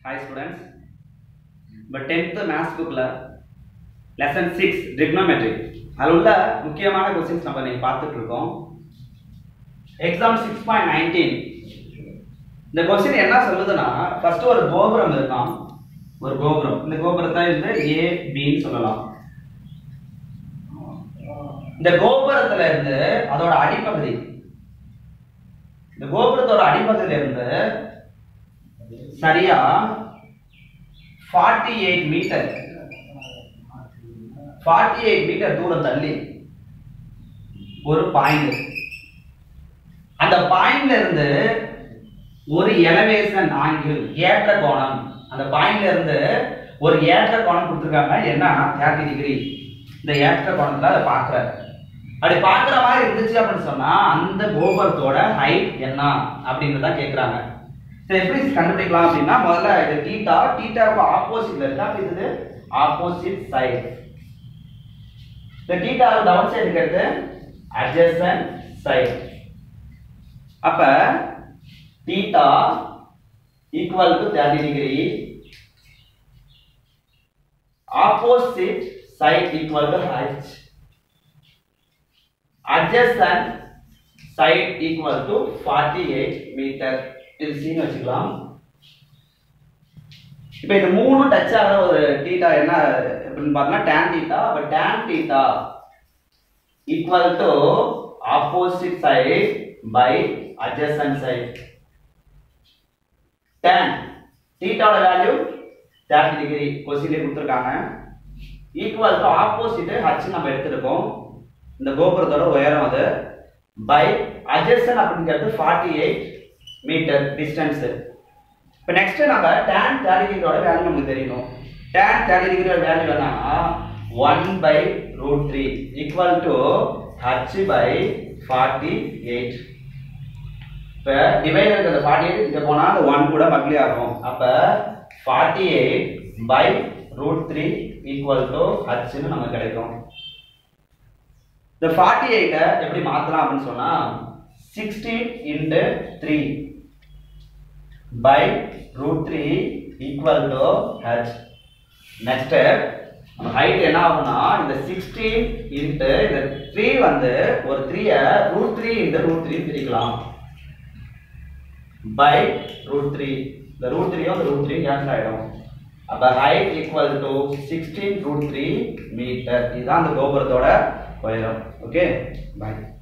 hi students இப்போ tenth maths புக்கில் lesson six trigonometry அதில் உள்ள முக்கியமான கொஸ்டின்ஸ் நம்ம இன்னைக்கு பார்த்துட்டு இருக்கோம் எக்ஸாம் சிக்ஸ் பாயிண்ட் நைன்டீன் இந்த கொஸ்டின் என்ன சொல்லுதுன்னா ஃபர்ஸ்ட் ஒரு கோபுரம் இருக்கான் ஒரு கோபுரம் இந்த கோபுரத்தை வந்து ஏ பின்னு சொல்லலாம் இந்த கோபுரத்துல இருந்து அதோட அடிப்பகுதி இந்த கோபுரத்தோட அடிப்பகுதியில இருந்து சரியா forty eight metre forty eight metre தூரம் தள்ளி ஒரு பாயிண்ட் அந்த பாயிண்ட்ல இருந்து ஒரு எலவேஷன் ஆங்கிள் ஏற்ற கோணம் அந்த பாயிண்ட்ல இருந்து ஒரு ஏற்ற கோணம் கொடுத்துருக்காங்க என்னன்னா தேர்ட்டி டிகிரி இந்த ஏற்ற கோணத்துல அதை பார்க்குறாரு அப்படி பார்க்குற மாதிரி இருந்துச்சு அப்படின்னு சொன்னா அந்த கோபுரத்தோட ஹைட் என்ன அப்படின்றத கேட்குறாங்க சரி எப்படி கண்டுபிடிக்கலாம் அப்படின்னா முதல்ல இது டீட்டா டீட்டாவுக்கு ஆப்போசிட்ல இருக்கா அப்ப இது ஆப்போசிட் சைடு இந்த டீட்டாவுக்கு டவுன் சைடு இருக்கிறது அட்ஜசன்ட் சைடு அப்ப theta equal to thirty degree opposite side equal to h adjacent side equal to 48 metre இது சீன் வச்சுக்கலாம் இப்போ இது மூணு டச் ஆகிற ஒரு டீட்டா என்ன அப்படின்னு பார்த்தோம்னா tan டீட்டா அப்போ tan theta equal to opposite side by adjacent side tan டீட்டாவோட வேல்யூ 30 டிகிரி கொஸ்டின்ல கொடுத்துருக்காங்க ஈக்குவல் டு ஆப்போசிட் ஹச் நம்ம எடுத்துருக்கோம் இந்த கோபுரத்தோட உயரம் அது பை அட்ஜஸ்டன் அப்படிங்கிறது ஃபார்ட்டி எயிட் மீட்டர் டிஸ்டன்ஸ் இப்போ நெக்ஸ்ட் நம்ம டேன் தேர்ட்டி டிகிரியோட வேல்யூ நமக்கு தெரியணும் டேன் தேர்ட்டி டிகிரியோட வேல்யூ என்னன்னா one by root three equal to h by forty eight இப்போ டிவைட் இருக்கிற ஃபார்ட்டி எயிட் இங்கே போனால் அந்த ஒன் கூட மக்ளி ஆகும் அப்போ forty eight by root three equal to ஹச்னு நமக்கு கிடைக்கும் இந்த ஃபார்ட்டி எயிட்டை எப்படி மாற்றலாம் அப்படின்னு சொன்னால் sixteen into three by root three equal to H next நம்ம ஹைட் என்ன ஆகும்னா இந்த சிக்ஸ்டீன் இன்ட்டு இந்த த்ரீ வந்து ஒரு த்ரீயை root three into root three பிரிக்கலாம் பை ரூட் த்ரீ இந்த ரூட் த்ரீயும் இந்த ரூட் த்ரீ கேன்சல் ஆகிடும் அப்போ height equal to sixteen root three metre இதுதான் அந்த கோபுரத்தோட உயரம் ஓகே பாய்